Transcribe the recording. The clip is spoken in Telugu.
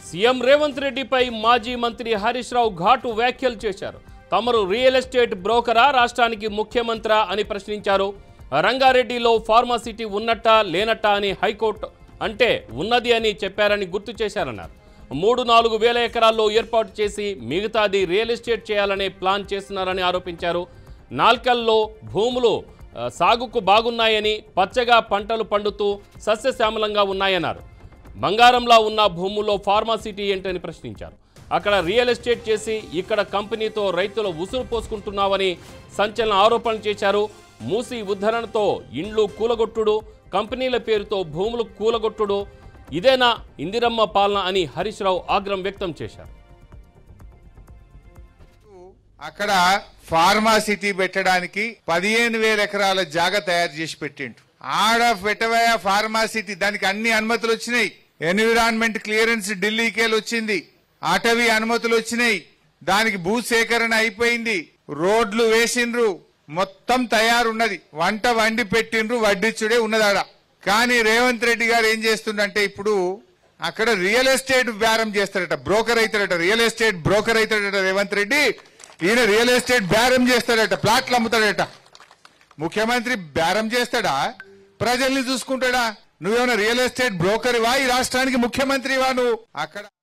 సీఎం రేవంత్ రెడ్డిపై మాజీ మంత్రి హరీష్ రావు ఘాటు వ్యాఖ్యలు చేశారు తమరు రియల్ ఎస్టేట్ బ్రోకరా రాష్ట్రానికి ముఖ్యమంత్రా అని ప్రశ్నించారు రంగారెడ్డిలో ఫార్మాసిటీ ఉన్నట్టా లేనట్టా అని హైకోర్టు అంటే ఉన్నది అని చెప్పారని గుర్తు చేశారన్నారు మూడు నాలుగు వేల ఎకరాల్లో ఏర్పాటు చేసి మిగతాది రియల్ ఎస్టేట్ చేయాలనే ప్లాన్ చేస్తున్నారని ఆరోపించారు నాల్కల్లో భూములు ఆ, సాగుకు బాగున్నాయని పచ్చగా పంటలు పండుతూ సస్యశ్యామలంగా ఉన్నాయన్నారు బంగారంలా ఉన్న భూముల్లో ఫార్మాసిటీ ఏంటని ప్రశ్నించారు అక్కడ రియల్ ఎస్టేట్ చేసి ఇక్కడ కంపెనీతో రైతులు ఉసురు పోసుకుంటున్నావని సంచలన ఆరోపణలు చేశారు మూసి ఉద్ధరణతో ఇండ్లు కూలగొట్టుడు కంపెనీల పేరుతో భూములు కూలగొట్టుడు ఇదేనా ఇందిరమ్మ పాలన అని హరీష్ రావు ఆగ్రహం వ్యక్తం చేశారు అక్కడ ఫార్మాసిటీ పెట్టడానికి పదిహేను వేల ఎకరాల జాగా తయారు చేసి పెట్టిండు ఆడ పెట్టవయ ఫార్మాసిటీ దానికి అన్ని అనుమతులు వచ్చినాయి ఎన్విరాన్మెంట్ క్లియరెన్స్ ఢిల్లీకేలు వచ్చింది అటవీ అనుమతులు వచ్చినాయి దానికి భూ సేకరణ అయిపోయింది రోడ్లు వేసిండ్రు మొత్తం తయారున్నది వంట వండి పెట్టిండ్రు వడ్డిచ్చుడే ఉన్నదాడ కానీ రేవంత్ రెడ్డి గారు ఏం చేస్తుండంటే ఇప్పుడు అక్కడ రియల్ ఎస్టేట్ బేరం చేస్తాడట బ్రోకర్ అవుతాడట రియల్ ఎస్టేట్ బ్రోకర్ అవుతాడట రేవంత్ రెడ్డి ఈయన రియల్ ఎస్టేట్ బేరం చేస్తాడట ప్లాట్లు అమ్ముతాడట ముఖ్యమంత్రి బేరం చేస్తాడా ప్రజల్ని చూసుకుంటాడా నువ్వేమైనా రియల్ ఎస్టేట్ బ్రోకర్వా ఈ రాష్ట్రానికి ముఖ్యమంత్రివా నువ్వు అక్కడ